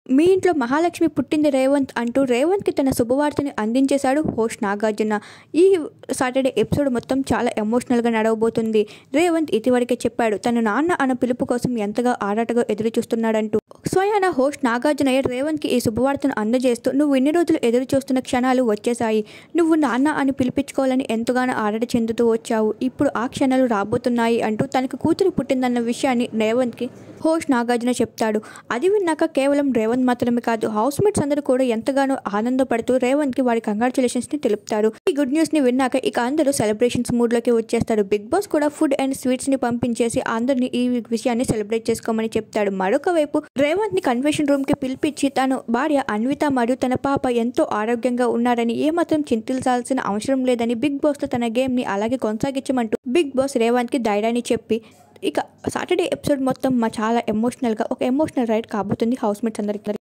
మీ ఇంట్లో మహాలక్ష్మి పుట్టింది రేవంత్ అంటూ రేవంత్కి తన శుభవార్తని అందించేశాడు హోస్ట్ నాగార్జున ఈ సాటర్డే ఎపిసోడ్ మొత్తం చాలా ఎమోషనల్గా నడవబోతుంది రేవంత్ ఇదివరకే చెప్పాడు తన నాన్న అన్న పిలుపు కోసం ఎంతగా ఆరాటగా ఎదురు చూస్తున్నాడంటూ స్వయాన హోస్ట్ నాగార్జున రేవంత్కి ఈ శుభవార్తను అందజేస్తూ నువ్వు ఇన్ని రోజులు ఎదురు చూస్తున్న క్షణాలు వచ్చేశాయి నువ్వు నాన్న అని పిలిపించుకోవాలని ఎంతగానో ఆరాట చెందుతూ వచ్చావు ఇప్పుడు ఆ క్షణాలు రాబోతున్నాయి అంటూ తనకు కూతురు పుట్టిందన్న విషయాన్ని రేవంత్కి హోస్ట్ నాగార్జున చెప్తాడు అది విన్నాక కేవలం రేవంత్ మాత్రమే కాదు హౌస్ మేట్స్ అందరూ కూడా ఎంతగానో ఆనందపడుతూ రేవంత్కి వారి కంగ్రాచులేషన్స్ ని తెలుపుతారు ఈ గుడ్ న్యూస్ ని విన్నాక ఇక అందరూ సెలబ్రేషన్స్ మూడ్ లోకి వచ్చేస్తారు బిగ్ బాస్ కూడా ఫుడ్ అండ్ స్వీట్స్ ని పంపించేసి అందరినీ ఈ విషయాన్ని సెలబ్రేట్ చేసుకోమని చెప్తాడు మరొక వైపు రేవంత్ ని కన్వెన్షన్ రూమ్ కి పిలిపించి తన భార్య అన్విత మరియు తన పాప ఎంతో ఆరోగ్యంగా ఉన్నారని ఏమాత్రం చింతించాల్సిన అవసరం లేదని బిగ్ బాస్ తో తన గేమ్ ని అలాగే కొనసాగించమంటూ బిగ్ బాస్ రేవంత్ కి ధైర్యాన్ని చెప్పి ఇక సాటర్డే ఎపిసోడ్ మొత్తం మా చాలా ఎమోషనల్గా ఒక ఎమోషనల్ రైడ్ కాబోతుంది హౌస్ మేట్స్ అందరికీ